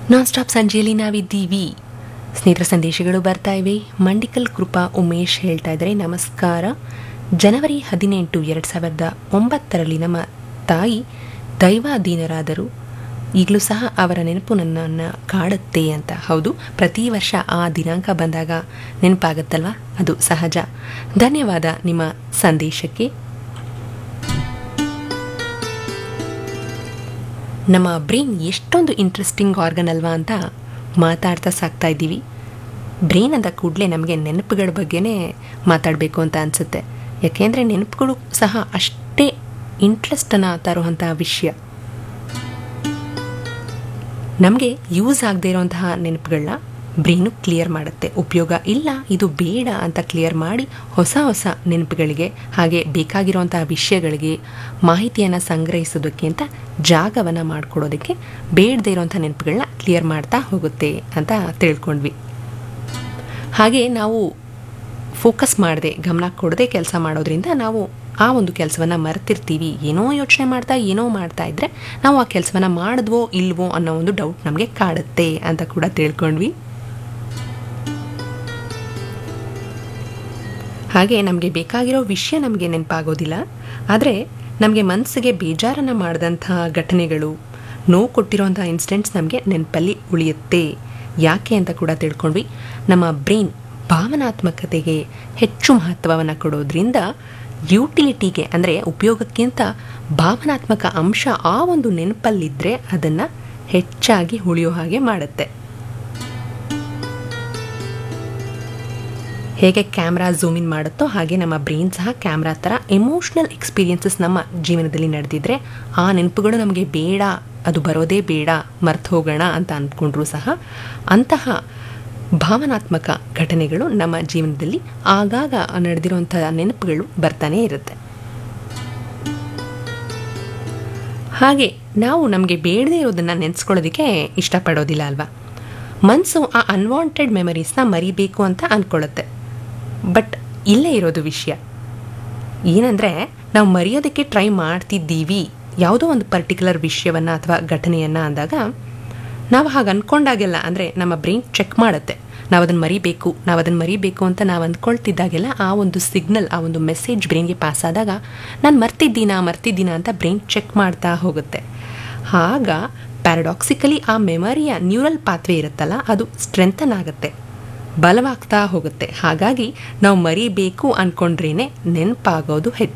non stop ಸಂಜೆಯಲ್ಲಿ ನಾವಿದ್ದೀವಿ ಸ್ನೇಹಿತರ ಸಂದೇಶಗಳು ಬರ್ತಾ ಇವೆ ಮಂಡಿಕಲ್ ಕೃಪಾ ಉಮೇಶ್ ಹೇಳ್ತಾ ಇದ್ದಾರೆ ನಮಸ್ಕಾರ ಜನವರಿ ಹದಿನೆಂಟು ಎರಡು ಸಾವಿರದ ಒಂಬತ್ತರಲ್ಲಿ ನಮ್ಮ ತಾಯಿ ದೈವಾಧೀನರಾದರು ಈಗಲೂ ಸಹ ಅವರ ನೆನಪು ನನ್ನನ್ನು ಕಾಡುತ್ತೆ ಅಂತ ಹೌದು ಪ್ರತಿ ವರ್ಷ ಆ ದಿನಾಂಕ ಬಂದಾಗ ನೆನಪಾಗತ್ತಲ್ವಾ ಅದು ಸಹಜ ಧನ್ಯವಾದ ನಿಮ್ಮ ಸಂದೇಶಕ್ಕೆ ನಮ್ಮ ಬ್ರೈನ್ ಎಷ್ಟೊಂದು ಇಂಟ್ರೆಸ್ಟಿಂಗ್ ಆರ್ಗನ್ ಅಲ್ವಾ ಅಂತ ಮಾತಾಡ್ತಾ ಸಾಕ್ತಾ ಇದ್ದೀವಿ ಬ್ರೈನ್ ಅಂದ ಕೂಡಲೇ ನಮಗೆ ನೆನಪುಗಳ ಬಗ್ಗೆನೇ ಮಾತಾಡಬೇಕು ಅಂತ ಅನಿಸುತ್ತೆ ಯಾಕೆಂದರೆ ನೆನಪುಗಳು ಸಹ ಅಷ್ಟೇ ಇಂಟ್ರೆಸ್ಟನ್ನು ತರುವಂಥ ವಿಷಯ ನಮಗೆ ಯೂಸ್ ಆಗದೇ ಇರೋಂತಹ ನೆನಪುಗಳನ್ನ ಬ್ರೈನು ಕ್ಲಿಯರ್ ಮಾಡುತ್ತೆ ಉಪಯೋಗ ಇಲ್ಲ ಇದು ಬೇಡ ಅಂತ ಕ್ಲಿಯರ್ ಮಾಡಿ ಹೊಸ ಹೊಸ ನೆನಪುಗಳಿಗೆ ಹಾಗೆ ಬೇಕಾಗಿರುವಂತಹ ವಿಷಯಗಳಿಗೆ ಮಾಹಿತಿಯನ್ನು ಸಂಗ್ರಹಿಸೋದಕ್ಕೆ ಅಂತ ಜಾಗವನ್ನು ಮಾಡಿಕೊಡೋದಕ್ಕೆ ಬೇಡದೇ ಇರೋಂಥ ನೆನಪುಗಳನ್ನ ಕ್ಲಿಯರ್ ಮಾಡ್ತಾ ಹೋಗುತ್ತೆ ಅಂತ ತಿಳ್ಕೊಂಡ್ವಿ ಹಾಗೆ ನಾವು ಫೋಕಸ್ ಮಾಡದೆ ಗಮನ ಕೊಡದೆ ಕೆಲಸ ಮಾಡೋದ್ರಿಂದ ನಾವು ಆ ಒಂದು ಕೆಲಸವನ್ನು ಮರೆತಿರ್ತೀವಿ ಏನೋ ಯೋಚನೆ ಮಾಡ್ತಾ ಏನೋ ಮಾಡ್ತಾ ಇದ್ರೆ ನಾವು ಆ ಕೆಲಸವನ್ನು ಮಾಡಿದ್ವೋ ಇಲ್ವೋ ಅನ್ನೋ ಒಂದು ಡೌಟ್ ನಮಗೆ ಕಾಡುತ್ತೆ ಅಂತ ಕೂಡ ತಿಳ್ಕೊಂಡ್ವಿ ಹಾಗೆ ನಮಗೆ ಬೇಕಾಗಿರೋ ವಿಷಯ ನಮಗೆ ನೆನಪಾಗೋದಿಲ್ಲ ಆದರೆ ನಮಗೆ ಮನಸ್ಸಿಗೆ ಬೇಜಾರನ್ನು ಮಾಡಿದಂಥ ಘಟನೆಗಳು ನೋವು ಕೊಟ್ಟಿರೋಂಥ ಇನ್ಸಿಡೆಂಟ್ಸ್ ನಮಗೆ ನೆನಪಲ್ಲಿ ಉಳಿಯುತ್ತೆ ಯಾಕೆ ಅಂತ ಕೂಡ ತಿಳ್ಕೊಂಡ್ವಿ ನಮ್ಮ ಬ್ರೈನ್ ಭಾವನಾತ್ಮಕತೆಗೆ ಹೆಚ್ಚು ಮಹತ್ವವನ್ನು ಕೊಡೋದ್ರಿಂದ ಯುಟಿಲಿಟಿಗೆ ಅಂದರೆ ಉಪಯೋಗಕ್ಕಿಂತ ಭಾವನಾತ್ಮಕ ಅಂಶ ಆ ಒಂದು ನೆನಪಲ್ಲಿದ್ದರೆ ಅದನ್ನು ಹೆಚ್ಚಾಗಿ ಉಳಿಯೋ ಹಾಗೆ ಮಾಡುತ್ತೆ ಹೇಗೆ ಕ್ಯಾಮ್ರಾ ಝೂಮ್ ಇನ್ ಮಾಡುತ್ತೋ ಹಾಗೆ ನಮ್ಮ ಬ್ರೈನ್ ಸಹ ಕ್ಯಾಮ್ರಾ ಥರ ಎಮೋಷ್ನಲ್ ಎಕ್ಸ್ಪೀರಿಯನ್ಸಸ್ ನಮ್ಮ ಜೀವನದಲ್ಲಿ ನಡೆದಿದ್ರೆ ಆ ನೆನಪುಗಳು ನಮಗೆ ಬೇಡ ಅದು ಬರೋದೇ ಬೇಡ ಮರ್ತು ಹೋಗೋಣ ಅಂತ ಅಂದ್ಕೊಂಡ್ರೂ ಸಹ ಅಂತಹ ಭಾವನಾತ್ಮಕ ಘಟನೆಗಳು ನಮ್ಮ ಜೀವನದಲ್ಲಿ ಆಗಾಗ ನಡೆದಿರುವಂಥ ನೆನಪುಗಳು ಬರ್ತಾನೆ ಇರುತ್ತೆ ಹಾಗೆ ನಾವು ನಮಗೆ ಬೇಡದೇ ಇರೋದನ್ನು ನೆನೆಸ್ಕೊಳ್ಳೋದಕ್ಕೆ ಇಷ್ಟಪಡೋದಿಲ್ಲ ಅಲ್ವಾ ಮನಸ್ಸು ಆ ಅನ್ವಾಂಟೆಡ್ ಮೆಮರೀಸ್ನ ಮರಿಬೇಕು ಅಂತ ಅಂದ್ಕೊಳ್ಳುತ್ತೆ ಬಟ್ ಇಲ್ಲೇ ಇರೋದು ವಿಷಯ ಏನಂದರೆ ನಾವು ಮರೆಯೋದಕ್ಕೆ ಟ್ರೈ ಮಾಡ್ತಿದ್ದೀವಿ ಯಾವುದೋ ಒಂದು ಪರ್ಟಿಕ್ಯುಲರ್ ವಿಷಯವನ್ನು ಅಥವಾ ಘಟನೆಯನ್ನು ಅಂದಾಗ ನಾವು ಹಾಗೆ ಅಂದ್ಕೊಂಡಾಗೆಲ್ಲ ಅಂದರೆ ನಮ್ಮ ಬ್ರೈನ್ ಚೆಕ್ ಮಾಡುತ್ತೆ ನಾವು ಅದನ್ನು ಮರಿಬೇಕು ನಾವು ಅದನ್ನು ಮರಿಬೇಕು ಅಂತ ನಾವು ಅಂದ್ಕೊಳ್ತಿದ್ದಾಗೆಲ್ಲ ಆ ಒಂದು ಸಿಗ್ನಲ್ ಆ ಒಂದು ಮೆಸೇಜ್ ಬ್ರೈನ್ಗೆ ಪಾಸ್ ಆದಾಗ ನಾನು ಮರ್ತಿದ್ದೀನಾ ಮರ್ತಿದ್ದೀನಾ ಅಂತ ಬ್ರೈನ್ ಚೆಕ್ ಮಾಡ್ತಾ ಹೋಗುತ್ತೆ ಆಗ ಪ್ಯಾರಡಾಕ್ಸಿಕಲಿ ಆ ಮೆಮರಿಯ ನ್ಯೂರಲ್ ಪಾತ್ವೆ ಇರುತ್ತಲ್ಲ ಅದು ಸ್ಟ್ರೆಂಥನ್ ಆಗುತ್ತೆ ಬಲವಾಗ್ತಾ ಹೋಗುತ್ತೆ ಹಾಗಾಗಿ ನಾವು ಮರಿಬೇಕು ಅಂದ್ಕೊಂಡ್ರೇ ನೆನಪಾಗೋದು ಹೆಚ್ಚು